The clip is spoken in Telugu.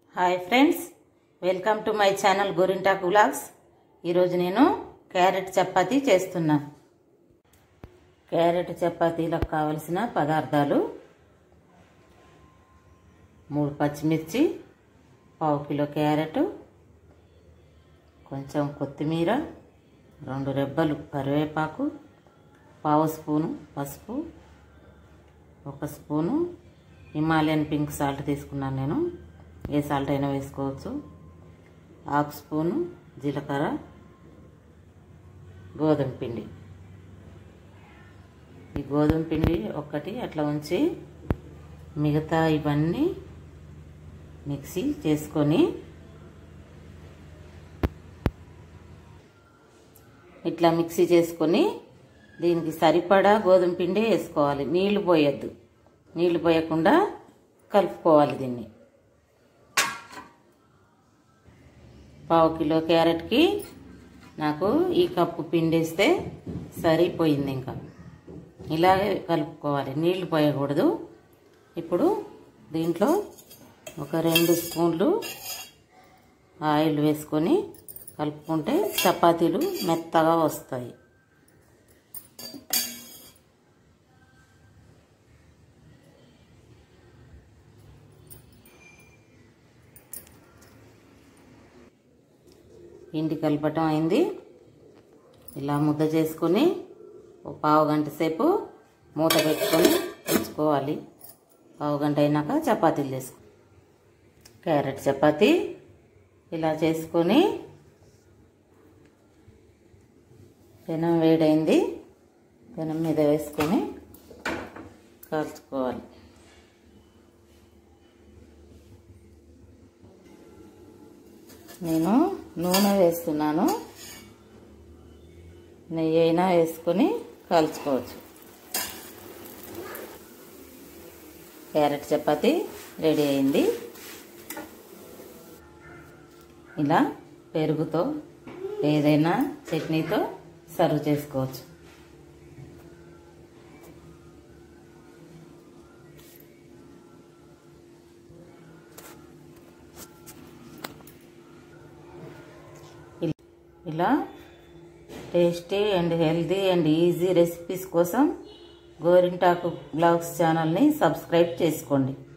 hi friends welcome to my channel Gorintaku vlogs ఈరోజు నేను క్యారెట్ చపాతీ చేస్తున్నాను క్యారెట్ చపాతీలకు కావలసిన పదార్థాలు మూడు పచ్చిమిర్చి పావు కిలో క్యారెట్ కొంచెం కొత్తిమీర రెండు రెబ్బలు కరివేపాకు పావు స్పూను పసుపు ఒక స్పూను హిమాలయన్ పింక్ సాల్ట్ తీసుకున్నాను నేను ఏ సాల్ట్ అయినా వేసుకోవచ్చు హాఫ్ స్పూను జీలకర్ర గోధుమ పిండి ఈ గోధుమ పిండి ఒక్కటి అట్లా ఉంచి మిగతా ఇవన్నీ మిక్సీ చేసుకొని ఇట్లా మిక్సీ చేసుకొని దీనికి సరిపడా గోధుమ పిండి వేసుకోవాలి నీళ్లు పోయొద్దు నీళ్లు పోయకుండా కలుపుకోవాలి దీన్ని పావు కిలో క్యారెట్కి నాకు ఈ కప్పు పిండి వేస్తే సరిపోయింది ఇంకా ఇలాగే కలుపుకోవాలి నీళ్లు పోయకూడదు ఇప్పుడు దీంట్లో ఒక రెండు స్పూన్లు ఆయిల్ వేసుకొని కలుపుకుంటే చపాతీలు మెత్తగా వస్తాయి పిండి కలపటం అయింది ఇలా ముద్ద చేసుకొని ఒక పావు గంట సేపు మూత పెట్టుకొని ఉంచుకోవాలి పావు గంట అయినాక చపాతీలు చేసుకో క్యారెట్ చపాతీ ఇలా చేసుకొని పెనం వేడైంది పెనం మీద వేసుకొని కాల్చుకోవాలి నేను నూనె వేస్తున్నాను నెయ్యి అయినా వేసుకొని కాల్చుకోవచ్చు క్యారెట్ చపాతీ రెడీ అయింది ఇలా పెరుగుతో ఏదైనా చట్నీతో సర్వ్ చేసుకోవచ్చు ఇలా tasty and healthy and easy recipes కోసం గోరింటాకు బ్లాగ్స్ ఛానల్ని సబ్స్క్రైబ్ చేసుకోండి